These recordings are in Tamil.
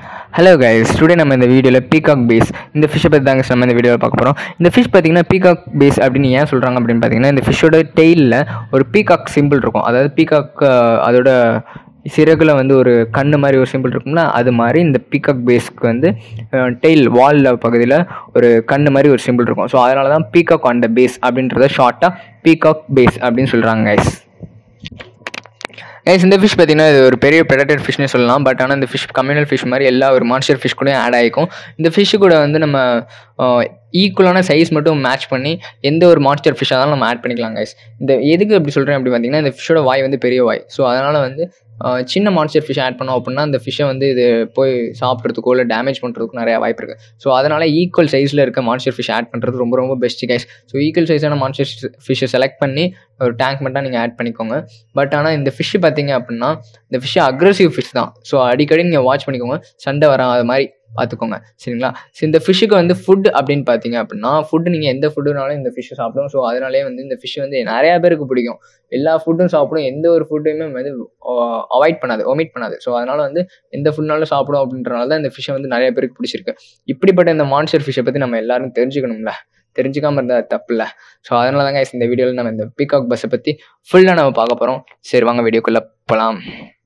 ஹலோ கைஸ் டுடே நம்ம இந்த வீடியோவில் பீகாக் பேஸ் இந்த ஃபிஷ்ஷை பற்றி தாங்க நம்ம இந்த வீடியோவில் பார்க்க போகிறோம் இந்த ஃபிஷ் பார்த்தீங்கன்னா பீகாக் பேஸ் அப்படின்னு ஏன் சொல்கிறாங்க அப்படின்னு பார்த்தீங்கன்னா இந்த ஃபிஷ்ஷோட டெய்லில் ஒரு பீகாக் சிம்பிள் இருக்கும் அதாவது பீகாக் அதோட சிறகுல வந்து ஒரு கண்ணு மாதிரி ஒரு சிம்பிள் இருக்கும்ல அது மாதிரி இந்த பீகாக் பேஸ்க்கு வந்து டெய்ல் வாலில் பகுதியில் ஒரு கண்ணு மாதிரி ஒரு சிம்பிள் இருக்கும் ஸோ அதனால தான் பீகாக் ஆன் த பேஸ் அப்படின்றத ஷார்ட்டாக பீகாக் பேஸ் அப்படின்னு சொல்கிறாங்க கைஸ் கைஸ் இந்த ஃபிஷ் பார்த்தீங்கன்னா இது ஒரு பெரிய ப்ரெடேட்டட் ஃபிஷ்னே சொல்லலாம் பட் ஆனால் இந்த ஃபிஷ் கம்யூனல் ஃபிஷ் மாதிரி எல்லா ஒரு மான்ஸ்டர் ஃபிஷ் கூடயும் ஆட் ஆகிக்கும் இந்த ஃபிஷ்ஷு கூட வந்து நம்ம ஈக்குவலான சைஸ் மட்டும் மேட்ச் பண்ணி எந்த ஒரு மான்ஸ்டர் ஃபிஷ்ஷாக இருந்தாலும் நம்ம ஆட் பண்ணிக்கலாம் கைஸ் இந்த எதுக்கு அப்படி சொல்கிறேன் அப்படி பார்த்தீங்கன்னா இந்த ஃபிஷ்ஷோட வாய் வந்து பெரிய வாய் ஸோ அதனால் வந்து ஆஹ் சின்ன மான்ஸ்டர் ஃபிஷ் ஆட் பண்ணோம் அப்படின்னா அந்த ஃபிஷ்ஷை வந்து இது போய் சாப்பிட்றதுக்கோ இல்லை டேமேஜ் பண்ணுறதுக்கும் நிறைய வாய்ப்பு இருக்குது ஸோ அதனால் ஈக்குவல் சைஸில் இருக்க மான்ஸ்டர் ஃபிஷ் ஆட் பண்ணுறது ரொம்ப ரொம்ப பெஸ்ட் கைஸ் ஸோ ஈக்குவல் சைஸான மான்ஸ்டர் ஃபிஷ்ஷை செலக்ட் பண்ணி ஒரு டேங்க் மட்டும் நீங்கள் ஆட் பண்ணிக்கோங்க பட் ஆனால் இந்த ஃபிஷ்ஷு பார்த்தீங்க அப்படின்னா இந்த ஃபிஷ்ஷு அக்ரெசிவ் ஃபிஷ் தான் ஸோ அடிக்கடி நீங்கள் வாட்ச் பண்ணிக்கோங்க சண்டை வராத மாதிரி பார்த்துக்கோங்க சரிங்களா ஸோ இந்த ஃபிஷ்ஷுக்கு வந்து ஃபுட் அப்படின்னு பார்த்தீங்க அப்படின்னா ஃபுட்டு நீங்கள் எந்த ஃபுட்டுனாலும் இந்த ஃபிஷ்ஷை சாப்பிடும் ஸோ அதனாலே வந்து இந்த ஃபிஷ் வந்து நிறையா பேருக்கு பிடிக்கும் எல்லா ஃபுட்டும் சாப்பிடும் எந்த ஒரு ஃபுட்டையுமே வந்து அவாய்ட் பண்ணாது ஒமிட் பண்ணாது ஸோ அதனால் வந்து எந்த ஃபுட்னாலும் சாப்பிடும் அப்படின்றனால தான் இந்த ஃபிஷ்ஷை வந்து நிறைய பேருக்கு பிடிச்சிருக்கு இப்படிப்பட்ட இந்த மான்ஸ்டர் ஃபிஷ்ஷை பற்றி நம்ம எல்லாரும் தெரிஞ்சுக்கணும்ல தெரிஞ்சுக்காம இருந்தால் தப்பு இல்லை ஸோ அதனால தாங்க இந்த வீடியோவில் நம்ம இந்த பீகாக் பஸ்ஸை பற்றி ஃபுல்லாக நம்ம பார்க்க போகிறோம் சரி வாங்க வீடியோக்குள்ளே போகலாம்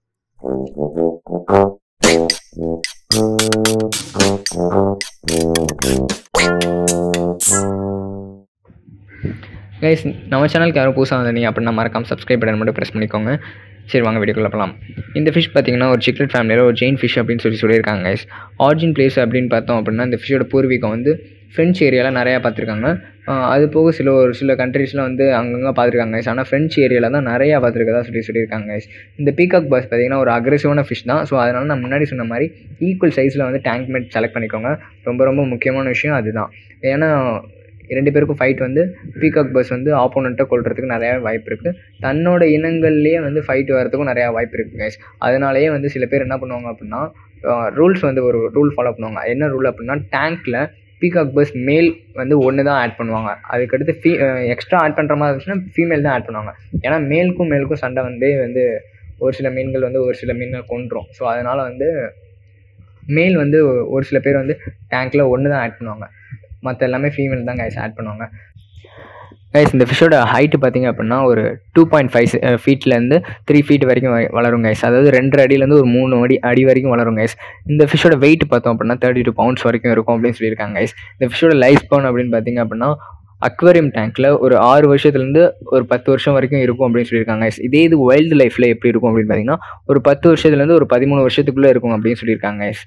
கைஸ் நம்ம சேனலுக்கு யாரும் புதுசாக வந்தீங்க அப்படின்னா மறக்காம சப்ஸ்கிரைப் பட்டன் மட்டும் ப்ரெஸ் பண்ணிக்கோங்க சரி வாங்க வீடியோக்குள்ள போகலாம் இந்த ஃபிஷ் பார்த்தீங்கன்னா ஒரு சிக்லெட் ஃபேமிலியில் ஒரு ஜெயின் ஃபிஷ் அப்படின்னு சொல்லி சொல்லியிருக்காங்க கைஸ் ஆரிஜின் பிளேஸ் அப்படின்னு பார்த்தோம் அப்படின்னா இந்த ஃபிஷ்ஷோட பூர்வீகம் வந்து ஃப்ரெஞ்ச் ஏரியாவில் நிறையா பார்த்துருக்காங்க அது போக சில ஒரு சில கண்ட்ரீஸில் வந்து அங்கங்கே பார்த்துருக்காங்க கைஸ் ஆனால் ஃப்ரெஞ்ச் ஏரியாவில் தான் நிறையா பார்த்துருக்கதா சொல்லி சொல்லியிருக்காங்க கைஸ் இந்த பீகாக் பஸ் பார்த்தீங்கன்னா ஒரு அக்ரெசிவான ஃபிஷ் தான் ஸோ அதனால் நான் முன்னாடி சொன்ன மாதிரி ஈக்குவல் சைஸில் வந்து டேங்க் மேட் செலக்ட் பண்ணிக்கோங்க ரொம்ப ரொம்ப முக்கியமான விஷயம் அதுதான் ஏன்னா ரெண்டு பேருக்கும் ஃபைட் வந்து பீகாக் பஸ் வந்து ஆப்போனண்ட்டை கொள்றதுக்கு நிறையா வாய்ப்பு இருக்குது தன்னோட இனங்கள்லேயே வந்து ஃபைட் வரதுக்கும் நிறையா வாய்ப்பு இருக்குது கைஸ் அதனாலேயே வந்து சில பேர் என்ன பண்ணுவாங்க அப்படின்னா ரூல்ஸ் வந்து ஒரு ரூல் ஃபாலோ பண்ணுவாங்க என்ன ரூல் அப்படின்னா டேங்க்கில் பீகாக் பஸ் மேல் வந்து ஒன்று தான் ஆட் பண்ணுவாங்க அதுக்கடுத்து ஃபீ எக்ஸ்ட்ரா ஆட் பண்ணுற மாதிரி இருந்துச்சுன்னா ஃபீமேல் தான் ஆட் பண்ணுவாங்க ஏன்னா மேலுக்கும் மேலுக்கும் சண்டை வந்து வந்து ஒரு சில மீன்கள் வந்து ஒரு சில மீன்கள் கொண்டுரும் ஸோ அதனால் வந்து மேல் வந்து ஒரு சில பேர் வந்து டேங்க்கில் ஒன்று தான் ஆட் பண்ணுவாங்க மற்ற எல்லாமே ஃபீமேல் தான் கைஸ் ஆட் பண்ணுவாங்க கைஸ் இந்த ஃபிஷ்ஷோட ஹைட்டு பார்த்தீங்க அப்படின்னா ஒரு டூ பாயிண்ட் ஃபைவ் ஃபீட்லேருந்து த்ரீ ஃபீட் வரைக்கும் வளரும் கைஸ் அதாவது ரெண்டு அடியிலேருந்து ஒரு மூணு அடி அடி வரைக்கும் வளரும் கைஸ் இந்த ஃபிஷ்ஷோட வெயிட் பார்த்தோம் அப்படின்னா தேர்ட்டி டூ பவுண்ட்ஸ் வரைக்கும் இருக்கும் அப்படின்னு சொல்லியிருக்காங்க கைஸ் இந்த ஃபிஷ்ஷோட லைஃப் ஸ்பான் அப்படின்னு பார்த்தீங்க அப்படின்னா அக்வேரியம் டேங்க்கில் ஒரு ஆறு வருஷத்துலேருந்து ஒரு பத்து வருஷம் வரைக்கும் இருக்கும் அப்படின்னு சொல்லியிருக்காங்க இதே இது வைல்டு லைஃப்பில் எப்படி இருக்கும் அப்படின்னு பார்த்தீங்கன்னா ஒரு பத்து வருஷத்துலேருந்து ஒரு பதிமூணு வருஷத்துக்குள்ளே இருக்கும் அப்படின்னு சொல்லியிருக்காங்க கைஸ்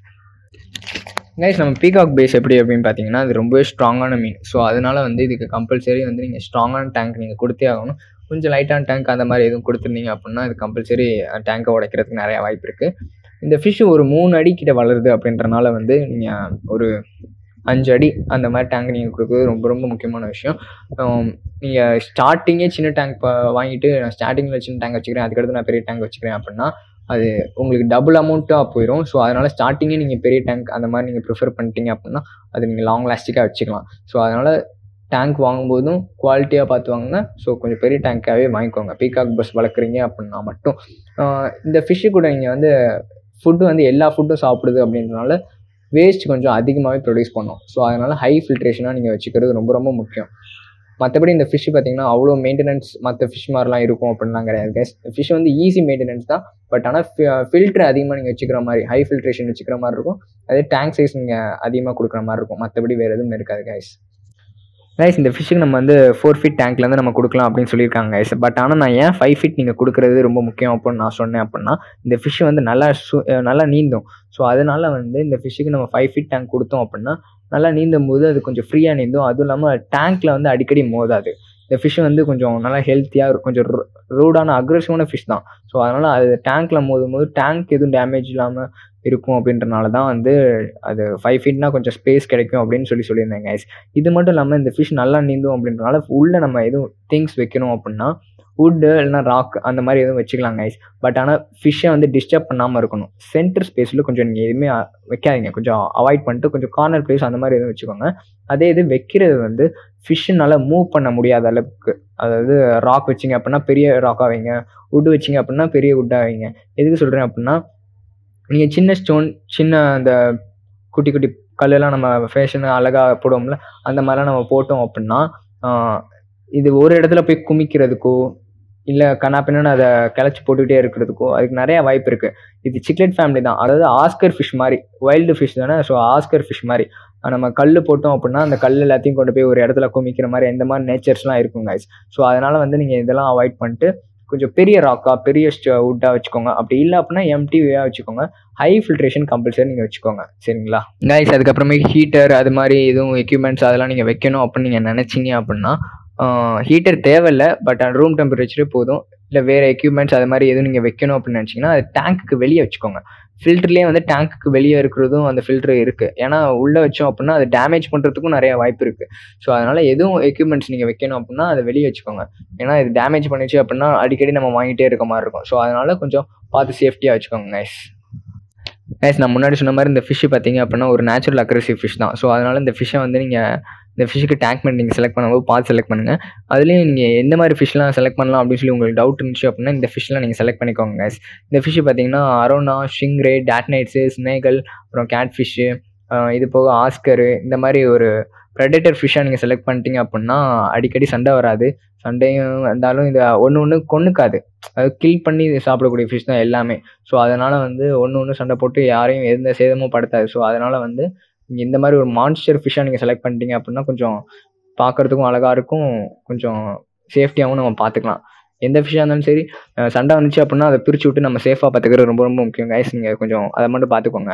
கைஸ் நம்ம பீகாக் பேஸ் எப்படி அப்படின்னு பார்த்தீங்கன்னா அது ரொம்பவே ஸ்ட்ராங்கான மீன் ஸோ அதனால வந்து இதுக்கு கம்பல்சரி வந்து நீங்கள் ஸ்ட்ராங்கான டேங்க் நீங்கள் கொடுத்தே ஆகணும் கொஞ்சம் லைட்டான டேங்க் அந்த மாதிரி எதுவும் கொடுத்துருந்தீங்க அப்படின்னா இது கம்பல்சரி டேங்கை உடைக்கிறதுக்கு நிறையா வாய்ப்பு இருக்குது இந்த ஃபிஷ்ஷு ஒரு மூணு அடி கிட்ட வளருது அப்படின்றனால வந்து நீங்கள் ஒரு அஞ்சு அடி அந்த மாதிரி டேங்க் நீங்கள் கொடுக்குறது ரொம்ப ரொம்ப முக்கியமான விஷயம் நீங்கள் ஸ்டார்டிங்கே சின்ன டேங்க் வாங்கிட்டு நான் ஸ்டார்டிங்கில் சின்ன டேங்க் வச்சுக்கிறேன் அதுக்கடுத்து நான் பெரிய டேங்க் வச்சுக்கிறேன் அப்படின்னா அது உங்களுக்கு டபுள் அமௌண்ட்டாக போயிடும் ஸோ அதனால் ஸ்டார்டிங்கே நீங்கள் பெரிய டேங்க் அந்த மாதிரி நீங்கள் ப்ரிஃபர் பண்ணிட்டீங்க அப்படின்னா அது நீங்கள் லாங் லாஸ்டிக்காக வச்சுக்கலாம் ஸோ அதனால் டேங்க் வாங்கும்போதும் குவாலிட்டியாக பார்த்து வாங்குங்க ஸோ கொஞ்சம் பெரிய டேங்க்காகவே வாங்கிக்கோங்க பீகாக் பஸ் வளர்க்குறீங்க அப்படின்னா மட்டும் இந்த ஃபிஷ்ஷு கூட நீங்கள் வந்து ஃபுட்டு வந்து எல்லா ஃபுட்டும் சாப்பிடுது அப்படின்றனால வேஸ்ட் கொஞ்சம் அதிகமாகவே ப்ரொடியூஸ் பண்ணும் ஸோ அதனால் ஹை ஃபில்ட்ரேஷனாக நீங்கள் வச்சுக்கிறது ரொம்ப ரொம்ப முக்கியம் மற்றபடி இந்த ஃபிஷ் பார்த்தீங்கன்னா அவ்வளோ மெயின்டெனன்ஸ் மற்ற ஃபிஷ் மாதிரிலாம் இருக்கும் அப்படின்லாம் கிடையாது கேஸ் ஃபிஷ் வந்து ஈஸி மெயின்டெனன்ஸ் தான் பட் ஆனால் ஃபில்ட்ரு அதிகமாக நீங்கள் வச்சுக்கிற மாதிரி ஹை ஃபில்ட்ரேஷன் வச்சுக்கிற மாதிரி இருக்கும் அதே டேங்க் சைஸ் நீங்கள் அதிகமாக கொடுக்குற மாதிரி இருக்கும் மற்றபடி வேறு எதுவும் இருக்காது கைஸ் கைஸ் இந்த ஃபிஷ்ஷுக்கு நம்ம வந்து ஃபோர் ஃபீட் டேங்க்லேருந்து நம்ம கொடுக்கலாம் அப்படின்னு சொல்லியிருக்காங்க கைஸ் பட் ஆனால் நான் ஏன் ஃபைவ் ஃபீட் நீங்கள் கொடுக்குறது ரொம்ப முக்கியம் அப்படின்னு நான் சொன்னேன் அப்படின்னா இந்த ஃபிஷ் வந்து நல்லா சு நல்லா நீந்தும் ஸோ அதனால் வந்து இந்த ஃபிஷ்ஷுக்கு நம்ம ஃபைவ் ஃபீட் டேங்க் கொடுத்தோம் அப்படின்னா நல்லா நீந்தும் போது அது கொஞ்சம் ஃப்ரீயாக நீந்தும் அதுவும் இல்லாமல் டேங்க்கில் வந்து அடிக்கடி மோதாது இந்த ஃபிஷ் வந்து கொஞ்சம் நல்லா ஹெல்த்தியாக கொஞ்சம் ரூடான அக்ரெசிவான ஃபிஷ் தான் ஸோ அதனால் அது டேங்க்கில் மோதும் போது டேங்க் எதுவும் டேமேஜ் இல்லாமல் இருக்கும் அப்படின்றனால தான் வந்து அது ஃபைவ் ஃபீட்னா கொஞ்சம் ஸ்பேஸ் கிடைக்கும் அப்படின்னு சொல்லி சொல்லியிருந்தேன் கைஸ் இது மட்டும் இல்லாமல் இந்த ஃபிஷ் நல்லா நீந்தும் அப்படின்றனால உள்ளே நம்ம எதுவும் திங்ஸ் வைக்கணும் அப்படின்னா வுட்டு இல்லைனா ராக் அந்த மாதிரி எதுவும் வச்சுக்கலாம் கைஸ் பட் ஆனால் ஃபிஷ்ஷை வந்து டிஸ்டர்ப் பண்ணாமல் இருக்கணும் சென்டர் ஸ்பேஸில் கொஞ்சம் நீங்கள் எதுவுமே வைக்காதீங்க கொஞ்சம் அவாய்ட் பண்ணிட்டு கொஞ்சம் கார்னர் பிளேஸ் அந்த மாதிரி எதுவும் வச்சுக்கோங்க அதே இது வைக்கிறது வந்து ஃபிஷ்ஷுனால மூவ் பண்ண முடியாத அளவுக்கு அதாவது ராக் வச்சிங்க அப்படின்னா பெரிய ராக்காக வைங்க வுட் வச்சிங்க அப்படின்னா பெரிய வுட்டாக வைங்க எதுக்கு சொல்கிறேன் அப்படின்னா நீங்கள் சின்ன ஸ்டோன் சின்ன அந்த குட்டி குட்டி கல்லெல்லாம் நம்ம ஃபேஷன் அழகாக போடுவோம்ல அந்த மாதிரிலாம் நம்ம போட்டோம் அப்படின்னா ஆஹ், இது ஒரு இடத்துல போய் குமிக்கிறதுக்கோ இல்லை கண்ணாப்பின்னு அதை கிளச்சி போட்டுக்கிட்டே இருக்கிறதுக்கோ அதுக்கு நிறைய வாய்ப்பு இருக்குது இது சிக்லெட் ஃபேமிலி தான் அதாவது ஆஸ்கர் ஃபிஷ் மாதிரி வைல்டு ஃபிஷ் தானே ஸோ ஆஸ்கர் ஃபிஷ் மாதிரி ஆஹ் நம்ம கல் போட்டோம் அப்படின்னா அந்த கல் எல்லாத்தையும் கொண்டு போய் ஒரு இடத்துல குமிக்கிற மாதிரி இந்த மாதிரி நேச்சர்ஸ்லாம் இருக்கும் guys ஸோ அதனால் வந்து நீங்கள் இதெல்லாம் அவாய்ட் பண்ணிட்டு கொஞ்சம் பெரிய ராக்கா பெரிய வுட்டாக வச்சுக்கோங்க அப்படி இல்லை அப்படின்னா எம்டிவியாக வச்சுக்கோங்க ஹை ஃபில்ட்ரேஷன் கம்பல்சரி நீங்கள் வச்சுக்கோங்க சரிங்களா கைஸ் அதுக்கப்புறமே ஹீட்டர் அது மாதிரி எதுவும் எக்யூப்மெண்ட்ஸ் அதெல்லாம் நீங்கள் வைக்கணும் அப்படின்னு நீங்கள் நினச்சிங்க அப்படின்னா ஹீட்டர் தேவையில்லை பட் ரூம் டெம்பரேச்சரே போதும் இல்லை வேறு எக்யூப்மெண்ட்ஸ் அது மாதிரி எதுவும் நீங்கள் வைக்கணும் அப்படின்னு நினச்சிங்கன்னா அது டேங்க்குக்கு வெளியே வச்சுக்கோங்க ஃபில்டர்லேயே வந்து டேங்க்குக்கு வெளியே இருக்கிறதும் அந்த ஃபில்டர் இருக்குது ஏன்னா உள்ளே வச்சோம் அப்படின்னா அது டேமேஜ் பண்ணுறதுக்கும் நிறைய வாய்ப்பு இருக்குது ஸோ அதனால் எதுவும் எக்யூப்மெண்ட்ஸ் நீங்கள் வைக்கணும் அப்படின்னா அதை வெளியே வச்சுக்கோங்க ஏன்னா இது டேமேஜ் பண்ணிச்சு அப்படின்னா அடிக்கடி நம்ம வாங்கிட்டே இருக்க மாதிரி இருக்கும் ஸோ அதனால் கொஞ்சம் பார்த்து சேஃப்டியாக வச்சுக்கோங்க கைஸ் கைஸ் நான் முன்னாடி சொன்ன மாதிரி இந்த ஃபிஷ்ஷு பார்த்தீங்க அப்படின்னா ஒரு நேச்சுரல் அக்ரெசிவ் ஃபிஷ் தான் ஸோ அதனால் இந்த ஃபிஷ்ஷை வந்து நீங்கள் இந்த ஃபிஷ்ஷுக்கு டேங்க்மெண்ட் நீங்கள் செலக்ட் பண்ணும்போது பார்த்து செலக்ட் பண்ணுங்கள் அதுலேயும் நீங்கள் எந்த மாதிரி ஃபிஷ்லாம் செலக்ட் பண்ணலாம் அப்படின்னு சொல்லி உங்களுக்கு டவுட் இருந்துச்சு அப்படின்னா இந்த ஃபிஷ்லாம் நீங்கள் செலக்ட் பண்ணிக்கோங்க guys இந்த ஃபிஷ்ஷு பார்த்தீங்கன்னா அரோனா ஷிங்ரே டேட்னைட்ஸு ஸ்னேகல் அப்புறம் கேட் ஃபிஷ்ஷு இது போக ஆஸ்கரு இந்த மாதிரி ஒரு ப்ரெடேட்டர் ஃபிஷ்ஷாக நீங்கள் செலக்ட் பண்ணிட்டீங்க அப்படின்னா அடிக்கடி சண்டை வராது சண்டையும் வந்தாலும் இது ஒன்று ஒன்று கொன்னுக்காது அது கில் பண்ணி சாப்பிடக்கூடிய ஃபிஷ் தான் எல்லாமே ஸோ அதனால் வந்து ஒன்று ஒன்று சண்டை போட்டு யாரையும் எந்த சேதமும் படுத்தாது ஸோ அதனால் வந்து நீங்க இந்த மாதிரி ஒரு மான்ஸ்டர் ஃபிஷ்ஷாக நீங்கள் செலக்ட் பண்ணிட்டீங்க அப்படின்னா கொஞ்சம் பார்க்குறதுக்கும் அழகாக இருக்கும் கொஞ்சம் சேஃப்டியாகவும் நம்ம பார்த்துக்கலாம் எந்த ஃபிஷ்ஷாக இருந்தாலும் சரி அஹ் சண்டை வந்துச்சு அப்படின்னா அதை பிரித்து விட்டு நம்ம சேஃபாக பார்த்துக்கிறது ரொம்ப ரொம்ப முக்கியம் கைஸ் நீங்கள் கொஞ்சம் அதை மட்டும் பார்த்துக்கோங்க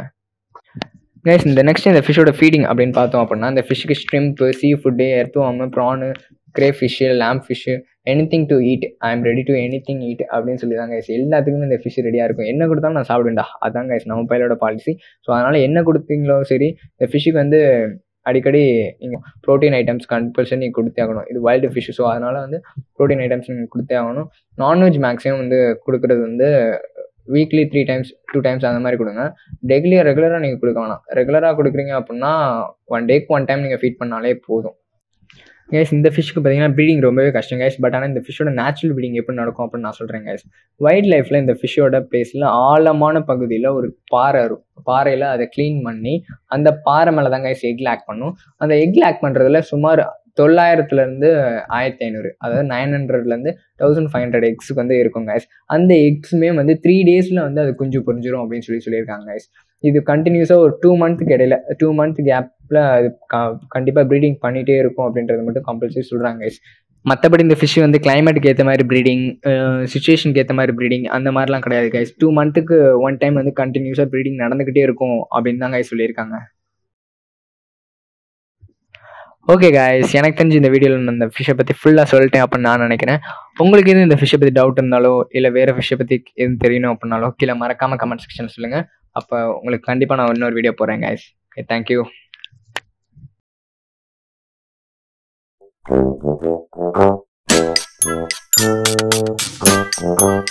கைஸ் இந்த நெக்ஸ்ட் இந்த ஃபிஷ்ஷோட ஃபீடிங் அப்படின்னு பார்த்தோம் அப்படின்னா இந்த ஃபிஷ்ஷுக்கு shrimp seafood earthworm prawn crayfish lamp fish anything to eat I am ready to anything eat அப்படின்னு சொல்லி தான் கைஸ் எல்லாத்துக்குமே இந்த ஃபிஷ் ரெடியாக இருக்கும் என்ன கொடுத்தாலும் நான் சாப்பிடுவேன்டா அதான் கைஸ் நம்ம பையலோட பாலிசி ஸோ அதனால் என்ன கொடுத்தீங்களோ சரி இந்த ஃபிஷ்ஷுக்கு வந்து அடிக்கடி நீங்கள் ப்ரோட்டீன் ஐட்டம்ஸ் கம்பல்சரி நீங்கள் கொடுத்தே ஆகணும் இது வைல்டு ஃபிஷ் ஸோ அதனால் வந்து ப்ரோட்டீன் ஐட்டம்ஸ் நீங்கள் கொடுத்தே ஆகணும் நான்வெஜ் மேக்ஸிமம் வந்து கொடுக்குறது வந்து weekly three times two times அந்த மாதிரி கொடுங்க டெய்லி ரெகுலராக நீங்கள் கொடுக்க வேணாம் ரெகுலராக கொடுக்குறீங்க அப்படின்னா ஒன் டேக்கு ஒன் டைம் நீங்கள் ஃபீட் பண்ணாலே போதும் கேஸ் இந்த ஃபிஷ்க்கு பார்த்தீங்கன்னா ப்ரீடிங் ரொம்பவே கஷ்டம் கேஸ் பட் ஆனால் இந்த ஃபிஷ்ஷோட நேச்சுரல் ப்ரீடிங் எப்படி நடக்கும் அப்படின்னு நான் சொல்கிறேன் கேஸ் வைல்ட் லைஃப்பில் இந்த ஃபிஷ்ஷோட பிளேஸில் ஆழமான பகுதியில் ஒரு பாறை இருக்கும் பாறையில் அதை க்ளீன் பண்ணி அந்த பாறை மேலே தான் கைஸ் எக் லேக் பண்ணும் அந்த எக் லேக் பண்ணுறதுல சுமார் தொள்ளாயிரத்துலேருந்து ஆயிரத்தி ஐநூறு அதாவது நைன் ஹண்ட்ரட்லேருந்து தௌசண்ட் ஃபைவ் ஹண்ட்ரட் எக்ஸுக்கு வந்து இருக்கும் கைஸ் அந்த எக்ஸுமே வந்து த்ரீ டேஸில் வந்து அது குஞ்சு பொரிஞ்சிரும் அப்படின்னு சொல்லி சொல்லியிருக்காங்க கைஸ் இது கண்டினியூஸாக ஒரு டூ மந்த்துக்கு இடையில டூ மந்த் கேப்பில் அது கண்டிப்பாக ப்ரீடிங் பண்ணிகிட்டே இருக்கும் அப்படின்றது மட்டும் கம்பல்சரி சொல்கிறாங்க கைஸ் மற்றபடி இந்த ஃபிஷ் வந்து கிளைமேட்டுக்கு ஏற்ற மாதிரி ப்ரீடிங் சுச்சுவேஷனுக்கு ஏற்ற மாதிரி ப்ரீடிங் அந்த மாதிரிலாம் கிடையாது கைஸ் டூ மந்த்துக்கு ஒன் டைம் வந்து கண்டினியூஸாக ப்ரீடிங் நடந்துக்கிட்டே இருக்கும் அப்படின்னு தான் கைஸ் சொல்லியிருக்காங்க ஓகே காய்ஸ் எனக்கு தெரிஞ்சு இந்த வீடியோவில் நான் இந்த ஃபிஷ்ஷை பற்றி ஃபுல்லாக சொல்லிட்டேன் அப்படின்னு நான் நினைக்கிறேன் உங்களுக்கு எதுவும் இந்த ஃபிஷ்ஷை பற்றி டவுட் இருந்தாலோ இல்லை வேறு ஃபிஷ்ஷை பற்றி எதுவும் தெரியணும் அப்படின்னாலோ கீழே மறக்காமல் கமெண்ட் செக்ஷன் சொல்லுங்கள் அப்போ உங்களுக்கு கண்டிப்பாக நான் இன்னொரு வீடியோ போடுறேன் guys okay thank you Thank you.